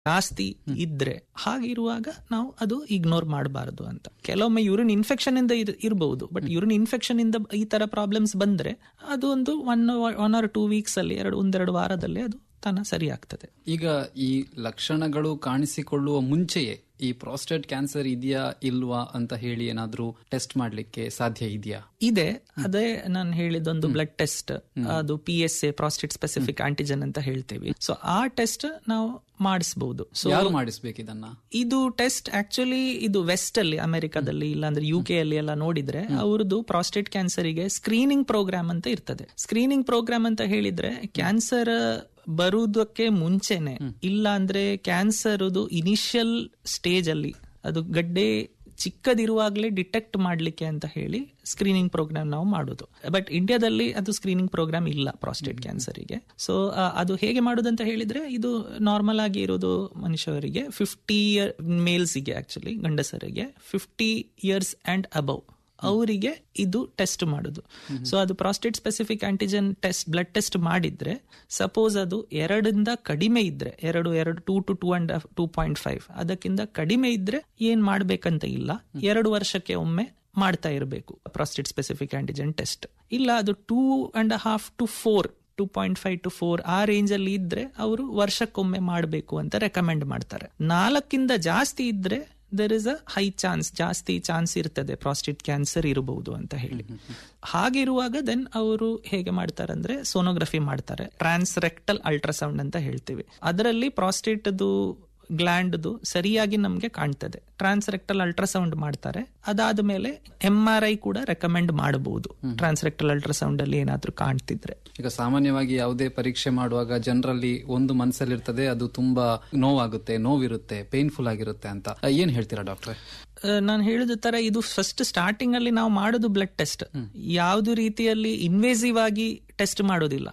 ಜಾಸ್ತಿ ಇದ್ರೆ ಹಾಗಿರುವಾಗ ನಾವು ಅದು ಇಗ್ನೋರ್ ಮಾಡಬಾರದು ಅಂತ ಕೆಲವೊಮ್ಮೆ ಯೂರಿನ್ ಇನ್ಫೆಕ್ಷನ್ ಇಂದ ಇರ್- ಇರ್ಬಹುದು ಬಟ್ ಯೂರಿನ್ ಇನ್ಫೆಕ್ಷನ್ ಇಂದ ಈ ತರ ಪ್ರಾಬ್ಲಮ್ಸ್ ಬಂದ್ರೆ ಅದು ಒಂದು one one or two weeks ಅಲ್ಲಿ ಎರಡು ಒಂದೆರಡು ವಾರದಲ್ಲಿ ಅದು ತಾನ ಸರಿ ಆಗ್ತದೆ ಈಗ ಈ ಲಕ್ಷಣಗಳು ಕಾಣಿಸಿಕೊಳ್ಳುವ ಮುಂಚೆಯೇ ಈ ಪ್ರಾಸ್ಟೇಟ್ ಕ್ಯಾನ್ಸರ್ ಇದೆಯಾ ಇಲ್ವಾ ಅಂತ ಹೇಳಿ ಏನಾದ್ರೂ ಟೆಸ್ಟ್ ಮಾಡ್ಲಿಕ್ಕೆ ಸಾಧ್ಯ ಇದೆಯಾ ಇದೆ ಅದೇ ನಾನು ಹೇಳಿದೊಂದು ಬ್ಲಡ್ ಟೆಸ್ಟ್ ಅದು P S A prostate specific antigen ಅಂತ ಹೇಳ್ತೇವೆ ಸೊ ಆ ಟೆಸ್ಟ್ ನಾವು ಮಾಡಿಸಬಹುದು ಸೊ ಯಾರು ಮಾಡಿಸ್ಬೇಕು ಇದನ್ನ ಇದು ಟೆಸ್ಟ್ ಆಕ್ಚುಲಿ ಇದು ವೆಸ್ಟ್ ಅಲ್ಲಿ ಅಮೆರಿಕಾದಲ್ಲಿ ಇಲ್ಲಾಂದ್ರೆ ಯು ಕೆ ಅಲ್ಲಿ ಎಲ್ಲ ನೋಡಿದ್ರೆ ಅವ್ರದ್ದು ಪ್ರಾಸ್ಟೇಟ್ ಕ್ಯಾನ್ಸರಿಗೆ ಸ್ಕ್ರೀನಿಂಗ್ ಪ್ರೋಗ್ರಾಮ್ ಅಂತ ಇರ್ತದೆ ಸ್ಕ್ರೀನಿಂಗ್ ಪ್ರೋಗ್ರಾಮ್ ಅಂತ ಹೇಳಿದ್ರೆ ಕ್ಯಾನ್ಸರ್ ಬರುವುದಕ್ಕೆ ಮುಂಚೆನೆ ಇಲ್ಲ ಅಂದ್ರೆ ಕ್ಯಾನ್ಸರ್ ಇನಿಷಿಯಲ್ ಸ್ಟೇಜ್ ಅಲ್ಲಿ ಅದು ಗಡ್ಡೆ ಚಿಕ್ಕದಿರುವಾಗಲೇ ಡಿಟೆಕ್ಟ್ ಮಾಡ್ಲಿಕ್ಕೆ ಅಂತ ಹೇಳಿ ಸ್ಕ್ರೀನಿಂಗ್ ಪ್ರೋಗ್ರಾಮ್ ನಾವು ಮಾಡೋದು ಬಟ್ ಇಂಡಿಯಾದಲ್ಲಿ ಅದು ಸ್ಕ್ರೀನಿಂಗ್ ಪ್ರೋಗ್ರಾಮ್ ಇಲ್ಲ ಪ್ರಾಸ್ಟೇಟ್ ಕ್ಯಾನ್ಸರಿಗೆ ಸೊ ಅದು ಹೇಗೆ ಮಾಡೋದಂತ ಹೇಳಿದ್ರೆ ಇದು ನಾರ್ಮಲ್ ಆಗಿ ಇರೋದು ಮನುಷ್ಯರಿಗೆ ಫಿಫ್ಟಿ ಇಯರ್ ಮೇಲ್ಸ್ಗೆ ಆಕ್ಚುಲಿ ಗಂಡಸರಿಗೆ ಫಿಫ್ಟಿ ಇಯರ್ಸ್ ಅಂಡ್ ಅಬವ್ ಅವರಿಗೆ ಇದು ಟೆಸ್ಟ್ ಮಾಡುದು ಸೊ ಅದು prostate specific antigen test blood test ಮಾಡಿದ್ರೆ ಸಪೋಸ್ ಅದು ಎರಡರಿಂದ ಕಡಿಮೆ ಇದ್ರೆ ಎರಡು ಎರಡು two to two and two point five ಅದಕ್ಕಿಂತ ಕಡಿಮೆ ಇದ್ರೆ ಏನ್ ಮಾಡ್ಬೇಕಂತ ಇಲ್ಲ ಎರಡು ವರ್ಷಕ್ಕೆ ಒಮ್ಮೆ ಮಾಡ್ತಾ ಇರಬೇಕು ಪ್ರಾಸ್ಟೇಟ್ ಸ್ಪೆಸಿಫಿಕ್ ಆಂಟಿಜನ್ ಟೆಸ್ಟ್ ಇಲ್ಲ ಅದು two and half to four two point five to four ಆ ರೇಂಜ್ ಅಲ್ಲಿ ಇದ್ರೆ ಅವರು ವರ್ಷಕ್ಕೊಮ್ಮೆ ಮಾಡಬೇಕು ಅಂತ ರೆಕಮೆಂಡ್ ಮಾಡ್ತಾರೆ ನಾಲ್ಕಿಂದ ಜಾಸ್ತಿ ಇದ್ರೆ there is a high chance ಜಾಸ್ತಿ ಚಾನ್ಸ್ ಇರ್ತದೆ ಪ್ರಾಸ್ಟೇಟ್ ಕ್ಯಾನ್ಸರ್ ಇರಬಹುದು ಅಂತ ಹೇಳಿ ಹಾಗಿರುವಾಗ ದೆನ್ ಅವರು ಹೇಗೆ ಮಾಡ್ತಾರೆ ಅಂದ್ರೆ ಸೋನೋಗ್ರಫಿ ಮಾಡ್ತಾರೆ ಟ್ರಾನ್ಸ್ ರೆಕ್ಟಲ್ ಅಲ್ಟ್ರಾಸೌಂಡ್ ಅಂತ ಹೇಳ್ತೀವಿ ಅದರಲ್ಲಿ ಪ್ರಾಸ್ಟೇಟ್ದು ಗ್ಲ್ಯಾಂಡ್ದು ಸರಿಯಾಗಿ ನಮಗೆ ಕಾಣ್ತದೆ ಟ್ರಾನ್ಸ್ ರೆಕ್ಟಲ್ ಅಲ್ಟ್ರಾಸೌಂಡ್ ಮಾಡ್ತಾರೆ ಅದಾದ ಮೇಲೆ ಎಂ ಆರ್ ಐ ಕೂಡ ರೆಕಮೆಂಡ್ ಮಾಡಬಹುದು ಟ್ರಾನ್ಸ್ ರೆಕ್ಟಲ್ ಅಲ್ಟ್ರಾಸೌಂಡ್ ಅಲ್ಲಿ ಏನಾದ್ರೂ ಕಾಣ್ತಿದ್ರೆ ಈಗ ಸಾಮಾನ್ಯವಾಗಿ ಯಾವುದೇ ಪರೀಕ್ಷೆ ಮಾಡುವಾಗ ಜನರಲ್ಲಿ ಒಂದು ಮನಸ್ಸಲ್ಲಿರ್ತದೆ ಅದು ತುಂಬಾ ನೋವಾಗುತ್ತೆ ನೋವಿರುತ್ತೆ ಪೇನ್ಫುಲ್ ಆಗಿರುತ್ತೆ ಅಂತ ಏನ್ ಹೇಳ್ತೀರಾ ಡಾಕ್ಟ್ರೆ ನಾನು ಹೇಳಿದ ತರ ಇದು ಫಸ್ಟ್ ಸ್ಟಾರ್ಟಿಂಗ್ ಅಲ್ಲಿ ನಾವು ಮಾಡೋದು ಬ್ಲಡ್ ಟೆಸ್ಟ್ ಯಾವ್ದು ರೀತಿಯಲ್ಲಿ ಇನ್ವೇಸಿವ್ ಆಗಿ ಟೆಸ್ಟ್ ಮಾಡೋದಿಲ್ಲ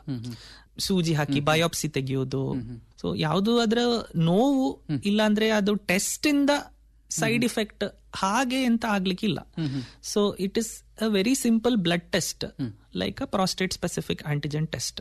ಸೂಜಿ ಹಾಕಿ ಬಯೋಪ್ಸಿ ತೆಗೆಯೋದು ಸೊ ಯಾವುದು ಅದರ ನೋವು ಇಲ್ಲಾಂದ್ರೆ ಅದು ಟೆಸ್ಟ್ ಇಂದ ಸೈಡ್ ಇಫೆಕ್ಟ್ ಹಾಗೆ ಅಂತ ಆಗ್ಲಿಕ್ಕಿಲ್ಲ so it is a very simple blood test like a prostate specific antigen test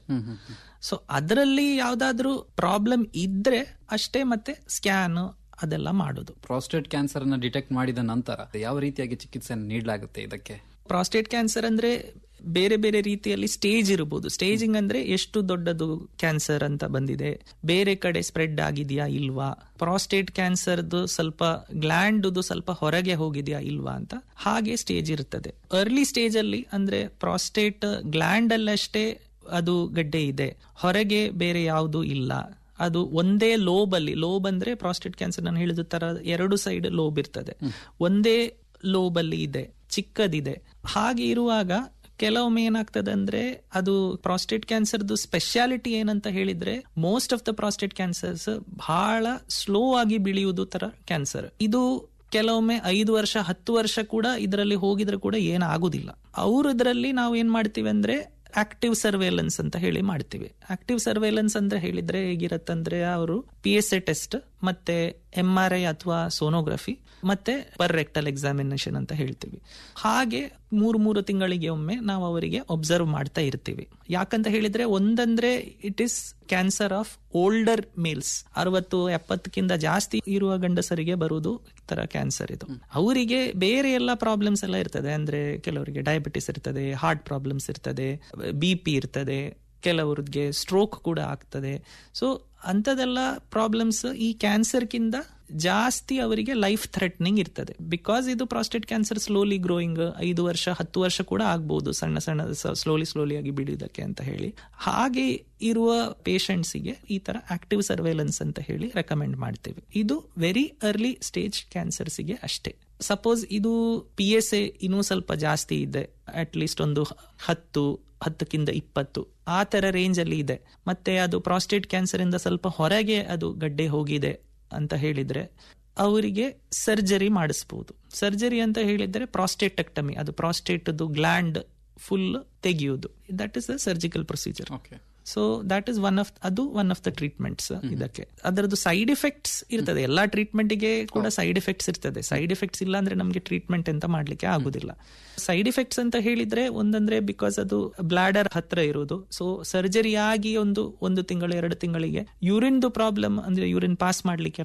so ಅದರಲ್ಲಿ ಯಾವ್ದಾದ್ರು ಪ್ರಾಬ್ಲಮ್ ಇದ್ರೆ ಅಷ್ಟೇ ಮತ್ತೆ ಸ್ಕ್ಯಾನ್ ಅದೆಲ್ಲ ಮಾಡೋದು ಪ್ರಾಸ್ಟೇಟ್ ಕ್ಯಾನ್ಸರ್ ಅನ್ನ ಡಿಟೆಕ್ಟ್ ಮಾಡಿದ ನಂತರ ಯಾವ ರೀತಿಯಾಗಿ ಚಿಕಿತ್ಸೆಯನ್ನು ನೀಡಲಾಗುತ್ತೆ ಇದಕ್ಕೆ ಪ್ರಾಸ್ಟೇಟ್ ಕ್ಯಾನ್ಸರ್ ಅಂದ್ರೆ ಬೇರೆ ಬೇರೆ ರೀತಿಯಲ್ಲಿ ಸ್ಟೇಜ್ ಇರಬಹುದು ಸ್ಟೇಜಿಂಗ್ ಅಂದ್ರೆ ಎಷ್ಟು ದೊಡ್ಡದು ಕ್ಯಾನ್ಸರ್ ಅಂತ ಬಂದಿದೆ ಬೇರೆ ಕಡೆ ಸ್ಪ್ರೆಡ್ ಆಗಿದೆಯಾ ಇಲ್ವಾ ಪ್ರಾಸ್ಟೇಟ್ ಕ್ಯಾನ್ಸರ್ದು ಸ್ವಲ್ಪ ಗ್ಲ್ಯಾಂಡ್ ಸ್ವಲ್ಪ ಹೊರಗೆ ಹೋಗಿದೆಯಾ ಇಲ್ವಾ ಅಂತ ಹಾಗೆ ಸ್ಟೇಜ್ ಇರ್ತದೆ ಅರ್ಲಿ ಸ್ಟೇಜ್ ಅಲ್ಲಿ ಅಂದ್ರೆ ಪ್ರಾಸ್ಟೇಟ್ ಗ್ಲ್ಯಾಂಡ್ ಅಲ್ಲಷ್ಟೇ ಅದು ಗಡ್ಡೆ ಇದೆ ಹೊರಗೆ ಬೇರೆ ಯಾವುದು ಇಲ್ಲ ಅದು ಒಂದೇ ಲೋಬ್ ಅಲ್ಲಿ ಲೋಬ್ ಅಂದ್ರೆ ಪ್ರಾಸ್ಟೇಟ್ ಕ್ಯಾನ್ಸರ್ ನಾನು ಹೇಳಿದ ತರ ಎರಡು ಸೈಡ್ ಲೋಬ್ ಇರ್ತದೆ ಒಂದೇ ಲೋಬ್ ಅಲ್ಲಿ ಇದೆ ಚಿಕ್ಕದಿದೆ ಹಾಗೆ ಇರುವಾಗ ಕೆಲವೊಮ್ಮೆ ಏನಾಗ್ತದೆ ಅಂದ್ರೆ ಅದು ಪ್ರಾಸ್ಟೇಟ್ ಕ್ಯಾನ್ಸರ್ದು ಸ್ಪೆಷಾಲಿಟಿ ಏನಂತ ಹೇಳಿದ್ರೆ most of the prostate cancers ಬಹಳ ಸ್ಲೋ ಆಗಿ ಬೆಳೆಯುವುದು ತರ ಕ್ಯಾನ್ಸರ್ ಇದು ಕೆಲವೊಮ್ಮೆ ಐದು ವರ್ಷ ಹತ್ತು ವರ್ಷ ಕೂಡ ಇದರಲ್ಲಿ ಹೋಗಿದ್ರೆ ಕೂಡ ಏನಾಗುದಿಲ್ಲ ಅವ್ರು ಇದರಲ್ಲಿ ನಾವು ಏನ್ ಮಾಡ್ತೀವಿ ಅಂದ್ರೆ ಆಕ್ಟಿವ್ ಸರ್ವೇಲೆನ್ಸ್ ಅಂತ ಹೇಳಿ ಮಾಡ್ತೀವಿ ಆಕ್ಟಿವ್ ಸರ್ವೇಲೆನ್ಸ್ ಅಂದ್ರೆ ಹೇಳಿದ್ರೆ ಹೇಗಿರತ್ತಂದ್ರೆ ಅವರು ಪಿ ಎಸ್ ಎ ಟೆಸ್ಟ್ ಮತ್ತೆ ಎಂ ಆರ್ ಐ ಅಥವಾ ಸೋನೋಗ್ರಫಿ ಮತ್ತೆ ಪರ್ ರೆಕ್ಟಲ್ ಎಕ್ಸಾಮಿನೇಷನ್ ಅಂತ ಹೇಳ್ತೀವಿ ಹಾಗೆ ಮೂರು ಮೂರು ತಿಂಗಳಿಗೆ ಒಮ್ಮೆ ನಾವು ಅವರಿಗೆ ಒಬ್ಸರ್ವ್ ಮಾಡ್ತಾ ಇರ್ತೀವಿ ಯಾಕಂತ ಹೇಳಿದ್ರೆ ಒಂದಂದ್ರೆ it is cancer of older males ಅರವತ್ತು ಎಪ್ಪತ್ತಕ್ಕಿಂತ ಜಾಸ್ತಿ ಇರುವ ಗಂಡಸರಿಗೆ ಬರುವುದು ತರ ಕ್ಯಾನ್ಸರ್ ಇದು ಅವರಿಗೆ ಬೇರೆ ಎಲ್ಲ ಪ್ರಾಬ್ಲಮ್ಸ್ ಎಲ್ಲ ಇರ್ತದೆ ಅಂದ್ರೆ ಕೆಲವರಿಗೆ ಡಯಾಬಿಟಿಸ್ ಇರ್ತದೆ ಹಾರ್ಟ್ ಪ್ರಾಬ್ಲಮ್ಸ್ ಇರ್ತದೆ ಬಿ ಪಿ ಇರ್ತದೆ ಕೆಲವ್ರಿಗೆ ಸ್ಟ್ರೋಕ್ ಕೂಡ ಆಗ್ತದೆ ಸೊ ಅಂಥದೆಲ್ಲ ಪ್ರಾಬ್ಲಮ್ಸ್ ಈ ಕ್ಯಾನ್ಸರ್ಗಿಂತ ಜಾಸ್ತಿ ಅವರಿಗೆ ಲೈಫ್ ಥ್ರೆಟ್ನಿಂಗ್ ಇರ್ತದೆ ಬಿಕಾಸ್ ಇದು ಪ್ರಾಸ್ಟೇಟ್ ಕ್ಯಾನ್ಸರ್ ಸ್ಲೋಲಿ ಗ್ರೋಯಿಂಗ್ ಐದು ವರ್ಷ ಹತ್ತು ವರ್ಷ ಕೂಡ ಆಗ್ಬಹುದು ಸಣ್ಣ ಸಣ್ಣ ಸ್ಲೋಲಿ ಸ್ಲೋಲಿ ಆಗಿ ಬಿಡುವುದಕ್ಕೆ ಅಂತ ಹೇಳಿ ಹಾಗೆ ಇರುವ ಪೇಷಂಟ್ಸಿಗೆ ಈ ತರ ಆಕ್ಟಿವ್ ಸರ್ವೇಲೆನ್ಸ್ ಅಂತ ಹೇಳಿ ರೆಕಮೆಂಡ್ ಮಾಡ್ತೇವೆ ಇದು ವೆರಿ ಅರ್ಲಿ ಸ್ಟೇಜ್ ಕ್ಯಾನ್ಸರ್ಸ್ಗೆ ಅಷ್ಟೇ ಸಪೋಸ್ ಇದು ಪಿ ಎಸ್ ಎ ಇನ್ನೂ ಸ್ವಲ್ಪ ಜಾಸ್ತಿ ಇದೆ ಅಟ್ ಲೀಸ್ಟ್ ಒಂದು ಹತ್ತು ಹತ್ತಕ್ಕಿಂತ ಇಪ್ಪತ್ತು ಆ ತರ ರೇಂಜ್ ಅಲ್ಲಿ ಇದೆ ಮತ್ತೆ ಅದು ಪ್ರಾಸ್ಟೇಟ್ ಕ್ಯಾನ್ಸರ್ ಇಂದ ಸ್ವಲ್ಪ ಹೊರಗೆ ಅದು ಗಡ್ಡೆ ಹೋಗಿದೆ ಅಂತ ಹೇಳಿದ್ರೆ ಅವರಿಗೆ ಸರ್ಜರಿ ಮಾಡಿಸಬಹುದು ಸರ್ಜರಿ ಅಂತ ಹೇಳಿದ್ರೆ ಪ್ರಾಸ್ಟೇಟೆಕ್ಟಮಿ ಅದು ಪ್ರಾಸ್ಟೇಟ್ ಗ್ಲ್ಯಾಂಡ್ ಫುಲ್ ತೆಗೆಯುವುದು that is a surgical procedure so that is one of ಅದು ಒನ್ ಆಫ್ ದ ಟ್ರೀಟ್ಮೆಂಟ್ಸ್ ಇದಕ್ಕೆ ಅದರದ್ದು ಸೈಡ್ ಎಫೆಕ್ಟ್ಸ್ ಇರ್ತದೆ ಎಲ್ಲಾ ಟ್ರೀಟ್ಮೆಂಟ್ಗೆ ಕೂಡ ಸೈಡ್ ಎಫೆಕ್ಟ್ಸ್ ಇರ್ತದೆ ಸೈಡ್ ಎಫೆಕ್ಟ್ಸ್ ಇಲ್ಲ ಅಂದ್ರೆ ನಮಗೆ ಟ್ರೀಟ್ಮೆಂಟ್ ಅಂತ ಮಾಡ್ಲಿಕ್ಕೆ ಆಗುದಿಲ್ಲ ಸೈಡ್ ಎಫೆಕ್ಟ್ಸ್ ಅಂತ ಹೇಳಿದ್ರೆ ಒಂದಂದ್ರೆ ಬಿಕಾಸ್ ಅದು ಬ್ಲಾಡರ್ ಹತ್ರ ಇರೋದು ಸೊ ಸರ್ಜರಿ ಆಗಿ ಒಂದು ಒಂದು ತಿಂಗಳು ಎರಡು ತಿಂಗಳಿಗೆ ಯೂರಿನ್ದು ಪ್ರಾಬ್ಲಮ್ ಅಂದ್ರೆ ಯೂರಿನ್ ಪಾಸ್ ಮಾಡ್ಲಿಕ್ಕೆಲ್ಲ